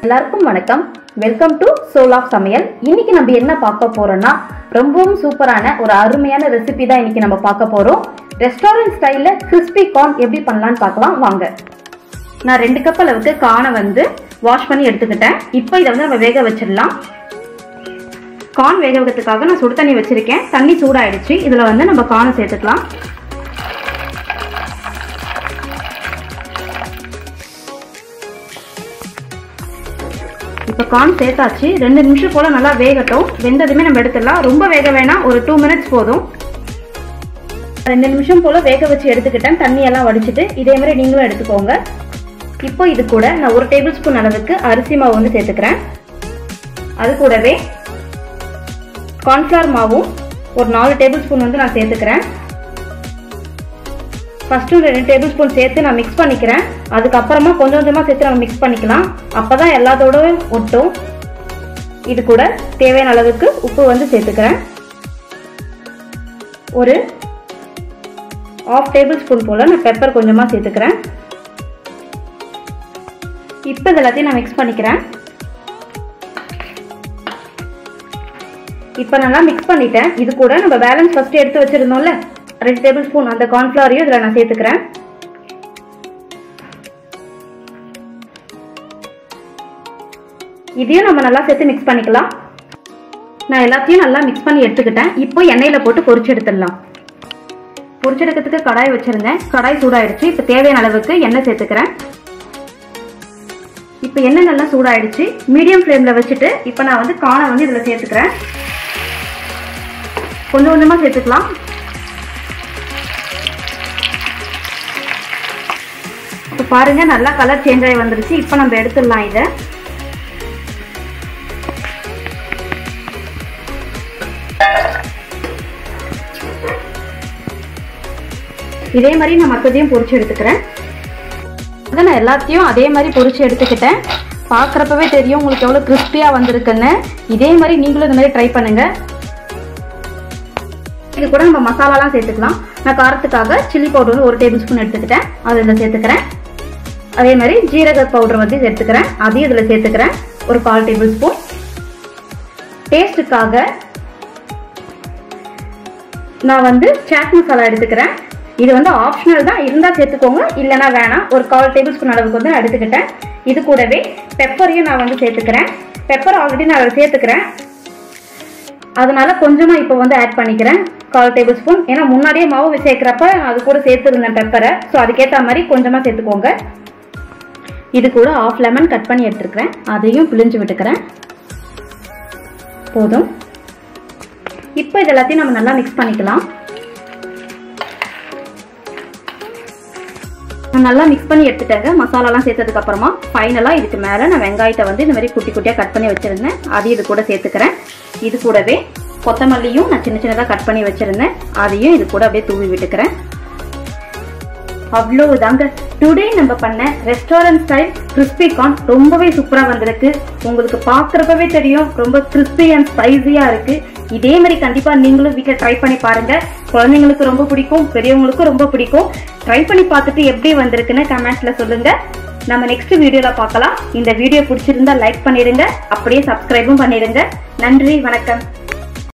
எல்லாருக்கும் வணக்கம் welcome to soul of சமையல் இன்னைக்கு நம்ம என்ன பார்க்க போறோம்னா ரொம்பவும் சூப்பரான ஒரு அருமையான ரெசிபி தான் இன்னைக்கு நம்ம பார்க்க போறோம் ரெஸ்டாரண்ட் ஸ்டைல்ல கிறிஸ்பி கார்ன் எப்படி பண்ணலாம்னு பார்க்கலாம் வாங்க நான் ரெண்டு கப் அளவுக்கு கார்னை வந்து வாஷ் பண்ணி எடுத்துக்கிட்டேன் இப்போ இதை வந்து நம்ம வேக வச்சிடலாம் கார்ன் வேக வைக்கிறதுக்காக நான் சுடு தண்ணி வச்சிருக்கேன் தண்ணி சூடாயிடுச்சு இதுல வந்து நம்ம கார்னை சேர்த்துக்கலாம் இப்போ கார்ன் சேர்த்தாச்சு ரெண்டு நிமிஷம் போல நல்லா வேகட்டும் வெந்ததுமே நம்ம எடுத்துடலாம் ரொம்ப வேக வேணாம் ஒரு டூ மினிட்ஸ் போதும் ரெண்டு நிமிஷம் போல வேக வச்சு எடுத்துக்கிட்டேன் தண்ணி எல்லாம் வடிச்சிட்டு இதே மாதிரி நீங்களும் எடுத்துக்கோங்க இப்போ இது கூட நான் ஒரு டேபிள் ஸ்பூன் அளவுக்கு அரிசி மாவு வந்து சேர்த்துக்கிறேன் அது கூடவே கார்ன்ஃப்ளவர் மாவும் ஒரு நாலு டேபிள் ஸ்பூன் வந்து நான் சேர்த்துக்கிறேன் ஃபஸ்ட்டு ரெண்டு டேபிள் ஸ்பூன் சேர்த்து நான் மிக்ஸ் பண்ணிக்கிறேன் அதுக்கப்புறமா கொஞ்சம் கொஞ்சமாக சேர்த்து நம்ம மிக்ஸ் பண்ணிக்கலாம் அப்போ தான் எல்லாத்தோடவும் ஒட்டும் இது கூட தேவையான அளவுக்கு உப்பு வந்து சேர்த்துக்கிறேன் ஒரு ஆஃப் டேபிள் ஸ்பூன் போல் நான் பெப்பர் கொஞ்சமாக சேர்த்துக்கிறேன் இப்போ இது எல்லாத்தையும் நான் மிக்ஸ் பண்ணிக்கிறேன் இப்போ நல்லா மிக்ஸ் பண்ணிட்டேன் இது கூட நம்ம பேலன்ஸ் ஃபஸ்ட்டு எடுத்து வச்சுருந்தோம்ல ரெண்டு டேபிள் ஸ்பூன் அந்த கார்ன்ஃப்ளவரையும் இதில் நான் சேர்த்துக்கிறேன் இதையும் நம்ம நல்லா சேர்த்து மிக்ஸ் பண்ணிக்கலாம் நான் எல்லாத்தையும் நல்லா மிக்ஸ் பண்ணி எடுத்துக்கிட்டேன் இப்போ எண்ணெயில் போட்டு பொரிச்சு எடுத்துடலாம் பொரிச்செடுக்கிறதுக்கு கடாய் வச்சுருந்தேன் கடாய் சூடாயிடுச்சு இப்போ தேவையான அளவுக்கு எண்ணெய் சேர்த்துக்கிறேன் இப்போ எண்ணெய் நல்லா சூடாயிடுச்சு மீடியம் ஃப்ளேமில் வச்சுட்டு இப்போ நான் வந்து காணை வந்து இதில் சேர்த்துக்கிறேன் கொஞ்சம் கொஞ்சமாக சேர்த்துக்கலாம் இப்போ பாருங்க நல்லா கலர் சேஞ்ச் ஆகி வந்துருச்சு இப்போ நம்ம எடுத்துடலாம் இதை இதே மாதிரி நான் மற்றதையும் பொரிச்சு எடுத்துக்கிறேன் அதை நான் எல்லாத்தையும் அதே மாதிரி பொரிச்சு எடுத்துக்கிட்டேன் பார்க்குறப்பவே தெரியும் உங்களுக்கு எவ்வளோ கிறிஸ்பியாக வந்திருக்குன்னு இதே மாதிரி நீங்களும் இந்த மாதிரி ட்ரை பண்ணுங்க இது கூட நம்ம மசாலாலாம் சேர்த்துக்கலாம் நான் காரத்துக்காக சில்லி பவுடர் வந்து ஒரு டேபிள் ஸ்பூன் எடுத்துக்கிட்டேன் அதை இதில் சேர்த்துக்கிறேன் அதே மாதிரி ஜீரக பவுடர் வந்து சேர்த்துக்கிறேன் அதையும் இதில் சேர்த்துக்கிறேன் ஒரு கால் டேபிள் ஸ்பூன் டேஸ்ட்டுக்காக நான் வந்து சாட் மசாலா எடுத்துக்கிறேன் இது வந்து ஆப்ஷனல் தான் இருந்தால் சேர்த்துக்கோங்க இல்லைனா வேணாம் ஒரு கால் டேபிள் ஸ்பூன் அளவுக்கு வந்து நான் எடுத்துக்கிட்டேன் இது கூடவே பெப்பரையும் நான் வந்து சேர்த்துக்கிறேன் பெப்பர் ஆல்ரெடி நான் அதில் சேர்த்துக்கிறேன் அதனால கொஞ்சமாக இப்போ வந்து ஆட் பண்ணிக்கிறேன் கால் டேபிள் ஸ்பூன் ஏன்னா முன்னாடியே மாவு சேர்க்குறப்ப அது கூட சேர்த்துருந்தேன் பெப்பரை ஸோ அதுக்கேற்ற மாதிரி கொஞ்சமாக சேர்த்துக்கோங்க இது கூட ஆஃப் லெமன் கட் பண்ணி எடுத்துருக்கிறேன் அதையும் பிழிஞ்சு விட்டுக்கிறேன் போதும் இப்போ இது எல்லாத்தையும் நம்ம நல்லா மிக்ஸ் பண்ணிக்கலாம் நான் நல்லா மிக்ஸ் பண்ணி எடுத்துட்டேங்க மசாலாலாம் சேர்த்ததுக்கு அப்புறமா ஃபைனலாக இதுக்கு மேலே நான் வெங்காயத்தை வந்து இந்த மாதிரி குட்டி குட்டியாக கட் பண்ணி வச்சுருந்தேன் அதையும் இது கூட சேர்த்துக்கிறேன் இது கூடவே கொத்தமல்லியும் நான் சின்ன சின்னதாக கட் பண்ணி வச்சுருந்தேன் அதையும் இது கூட அப்படியே தூவி விட்டுக்கிறேன் அவ்வளவுதாங்க டுடே நம்ம பண்ண ரெஸ்டாரண்ட் ஸ்டைல் கிறிஸ்பி கார்ன் ரொம்பவே சூப்பராக வந்திருக்கு உங்களுக்கு பார்க்குறப்பவே தெரியும் ரொம்ப கிறிஸ்பி அண்ட் ஸ்பைசியாக இருக்கு இதே மாதிரி கண்டிப்பாக நீங்களும் வீட்டில் ட்ரை பண்ணி பாருங்க குழந்தைங்களுக்கு ரொம்ப பிடிக்கும் பெரியவங்களுக்கும் ரொம்ப பிடிக்கும் ட்ரை பண்ணி பார்த்துட்டு எப்படி வந்திருக்குன்னு கமெண்ட்ல சொல்லுங்க நம்ம நெக்ஸ்ட் வீடியோல பார்க்கலாம் இந்த வீடியோ பிடிச்சிருந்தா லைக் பண்ணிடுங்க அப்படியே சப்ஸ்கிரைபும் பண்ணிடுங்க நன்றி வணக்கம்